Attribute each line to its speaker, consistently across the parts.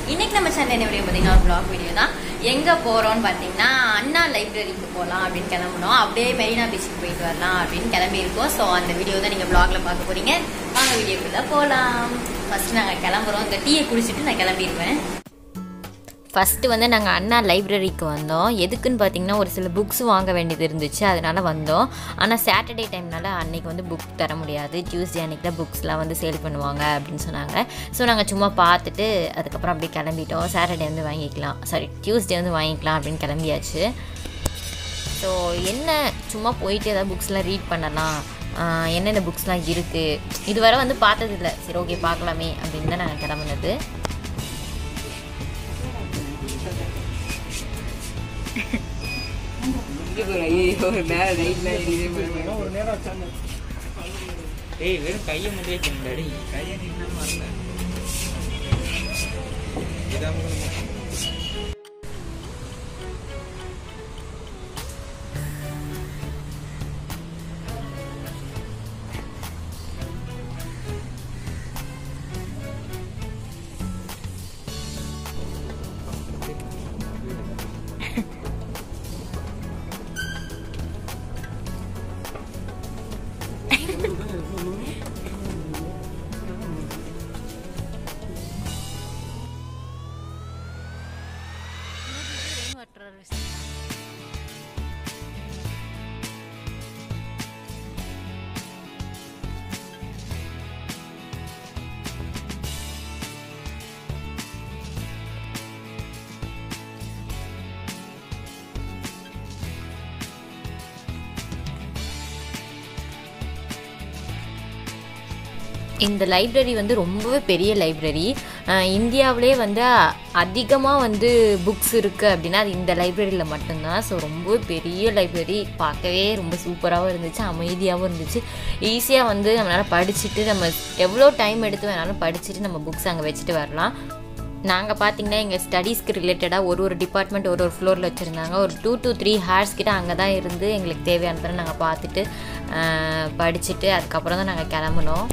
Speaker 1: இன்னைக்கு நம்ம சேனல் என்ன வீடியோ பார்த்தீங்கன்னா ஒரு vlog வீடியோ தான் எங்க போறோம்னு பார்த்தீங்கன்னா அண்ணா லைப்ரரிக்கு போகலாம் அப்படின்னு கிளம்புனோம் அப்படியே மெரினா பீச்சுக்கு போயிட்டு வரலாம் அப்படின்னு கிளம்பி இருக்கோம் ஸோ அந்த வீடியோ தான் நீங்க vlogல பார்க்க போறீங்க வாங்க வீடியோக்குள்ள போகலாம் ஃபர்ஸ்ட் நாங்க கிளம்புறோம் இந்த டீயை குடிச்சிட்டு நான் கிளம்பிடுவேன் ஃபஸ்ட்டு வந்து நாங்கள் அண்ணா லைப்ரரிக்கு வந்தோம் எதுக்குன்னு பார்த்தீங்கன்னா ஒரு சில புக்ஸ் வாங்க வேண்டியது இருந்துச்சு அதனால் வந்தோம் ஆனால் சாட்டர்டே டைம்னால அன்னைக்கு வந்து புக் தர முடியாது டியூஸ்டே அன்னைக்கு தான் புக்ஸ்லாம் வந்து சேல் பண்ணுவாங்க அப்படின்னு சொன்னாங்க ஸோ நாங்கள் சும்மா பார்த்துட்டு அதுக்கப்புறம் அப்படியே கிளம்பிட்டோம் சாட்டர்டே வந்து வாங்கிக்கலாம் சாரி டியூஸ்டே வந்து வாங்கிக்கலாம் அப்படின்னு கிளம்பியாச்சு ஸோ என்ன சும்மா போயிட்டு ஏதாவது புக்ஸ்லாம் ரீட் பண்ணலாம் ஆஹ் என்னென்ன புக்ஸ்லாம் இருக்குது இதுவரை வந்து பார்த்ததில்ல சரி ஓகே பார்க்கலாமே அப்படின்னு தான் நாங்கள் கிளம்புனது
Speaker 2: ஏய் வெறும் கையை மட்டும் வைக்கணும்டாடி கையை நின்னா வரல இதான்
Speaker 1: இந்த லைப்ரரி வந்து ரொம்பவே பெரிய லைப்ரரி இந்தியாவிலே வந்து அதிகமாக வந்து புக்ஸ் இருக்குது அப்படின்னா அது இந்த லைப்ரரியில் மட்டும்தான் ஸோ ரொம்ப பெரிய லைப்ரரி பார்க்கவே ரொம்ப சூப்பராகவும் இருந்துச்சு அமைதியாகவும் இருந்துச்சு ஈஸியாக வந்து நம்மளால் படிச்சுட்டு நம்ம எவ்வளோ டைம் எடுத்து வேணாலும் படிச்சுட்டு நம்ம புக்ஸ் அங்கே வச்சுட்டு வரலாம் நாங்கள் பார்த்தீங்கன்னா எங்கள் ஸ்டடீஸ்க்கு ரிலேட்டடாக ஒரு ஒரு டிபார்ட்மெண்ட் ஒரு ஒரு ஃப்ளோரில் வச்சுருந்தாங்க ஒரு டூ to த்ரீ ஹார்ஸ் கிட்ட அங்கே தான் இருந்து எங்களுக்கு தேவையானதை நாங்கள் பார்த்துட்டு ஆஹ், படிச்சுட்டு அதுக்கப்புறம் தான் நாங்கள் கிளம்புனோம்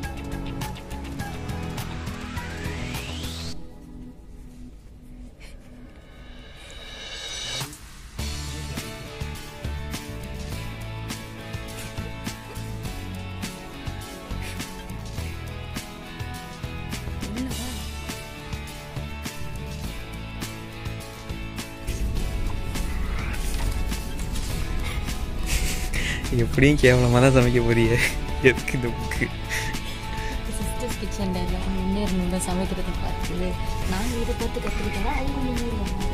Speaker 2: எப்படியும் கேவலமாக தான் சமைக்க போறிய எதுக்கு இந்த புக்கு
Speaker 3: சிஸ்டர்ஸ் கிச்சனில் எல்லாம் முன்னேறணும்ல சமைக்கிறது பார்த்து நாங்கள் இதை பார்த்து கற்றுக்கிட்டோம் அவங்க முன்னேறுவாங்க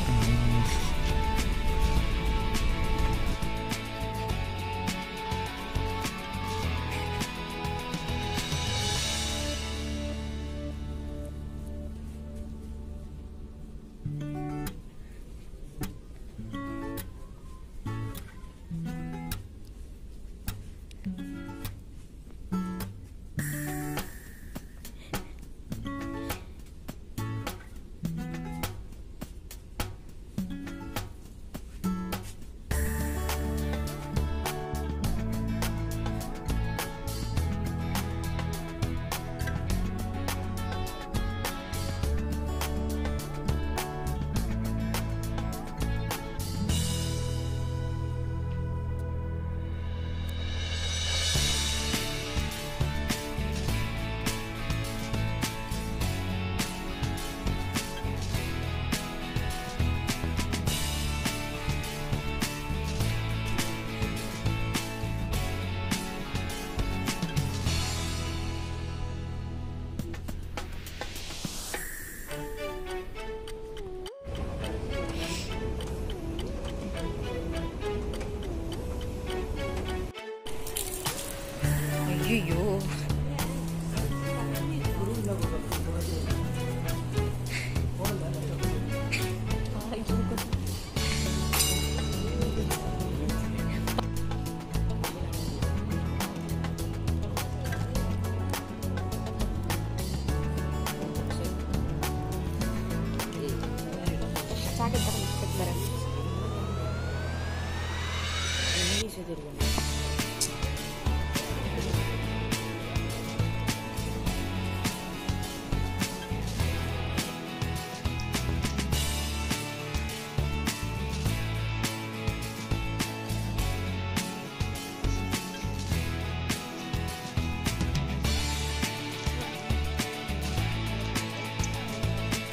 Speaker 1: ஐயோ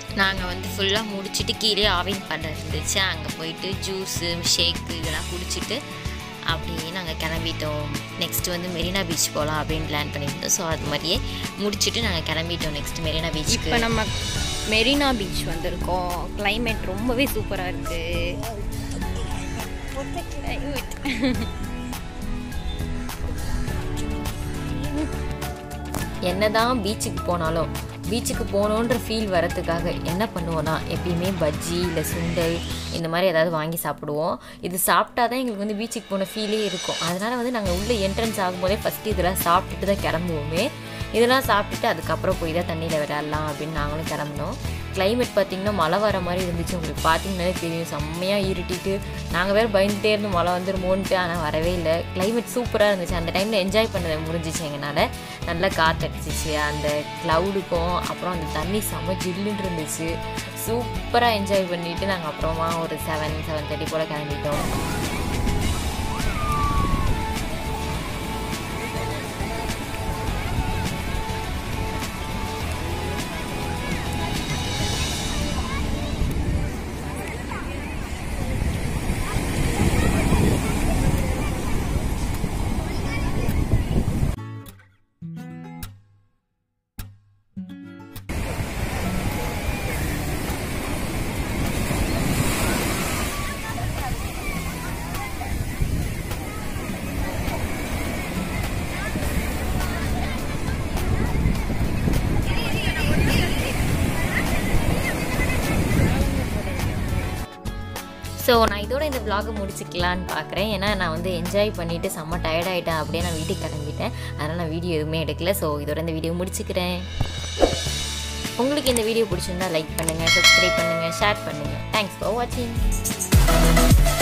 Speaker 1: நாங்கள் வந்து ஃபுல்லாக முடிச்சுட்டு கீழே ஆவின் பண்ண இருந்துச்சு அங்கே போயிட்டு ஜூஸு ஷேக்கு இதெல்லாம் குடிச்சிட்டு அப்படியே நாங்கள் கிளம்பிட்டோம் நெக்ஸ்ட் வந்து மெரினா பீச் போகலாம் அப்படின்னு பிளான் பண்ணியிருந்தோம் ஸோ அது மாதிரியே முடிச்சுட்டு நாங்கள் கிளம்பிட்டோம் நெக்ஸ்ட் மெரினா பீச்சுக்கு
Speaker 3: இப்போ நம்ம மெரினா பீச் வந்திருக்கோம் climate ரொம்பவே சூப்பராக இருக்கு
Speaker 1: என்னதான் பீச்சுக்கு போனாலும் பீச்சுக்கு போகணுன்ற ஃபீல் வரதுக்காக என்ன பண்ணுவோன்னா எப்பயுமே பஜ்ஜி இல்லை சுண்டல் இந்த மாதிரி ஏதாவது வாங்கி சாப்பிடுவோம் இது சாப்பிட்டா தான் எங்களுக்கு வந்து பீச்சுக்கு போன ஃபீலே இருக்கும் அதனால் வந்து நாங்கள் உள்ளே என்ட்ரன்ஸ் ஆகும்போதே ஃபஸ்ட்டு இதெல்லாம் சாப்பிட்டுட்டு தான் கிளம்புவோமே இதெல்லாம் சாப்பிட்டுட்டு அதுக்கப்புறம் போய் தான் தண்ணியில் விளையாடலாம் அப்படின்னு நாங்களும் கிளம்புனோம் கிளைமேட் பார்த்திங்கன்னா மழை வர மாதிரி இருந்துச்சு உங்களுக்கு பார்த்தீங்கன்னாலே தெரியும் செம்மையாக இருட்டிட்டு நாங்கள் வேறு பயந்துட்டே இருந்து மழை வந்துருமோன்ட்டு ஆனால் வரவே இல்லை கிளைமேட் சூப்பராக இருந்துச்சு அந்த டைமில் என்ஜாய் பண்ண முடிஞ்சிச்சு எங்களால் நல்லா காற்றடிச்சிச்சு அந்த க்ளவுடுக்கும் அப்புறம் அந்த தண்ணி செம்ம ஜில்லுன்னு இருந்துச்சு சூப்பராக என்ஜாய் பண்ணிவிட்டு நாங்கள் அப்புறமா ஒரு செவன் செவன் தேர்ட்டி போல் கிளம்பிட்டோம் ஸோ நான் இதோட இந்த vlog-அ முடிச்சுக்கலான்னு பார்க்குறேன் ஏன்னா நான் வந்து என்ஜாய் பண்ணிவிட்டு செம்ம டயர்ட் ஆகிட்டேன் அப்படியே நான் வீட்டுக்கு கிளம்பிட்டேன் அதனால் நான் வீடியோ எதுவுமே எடுக்கல ஸோ இதோட இந்த வீடியோ முடிச்சுக்கிறேன் உங்களுக்கு இந்த வீடியோ பிடிச்சிருந்தா லைக் பண்ணுங்கள் சப்ஸ்கிரைப் பண்ணுங்கள் ஷேர் பண்ணுங்கள் தேங்க்ஸ் ஃபார் வாட்சிங்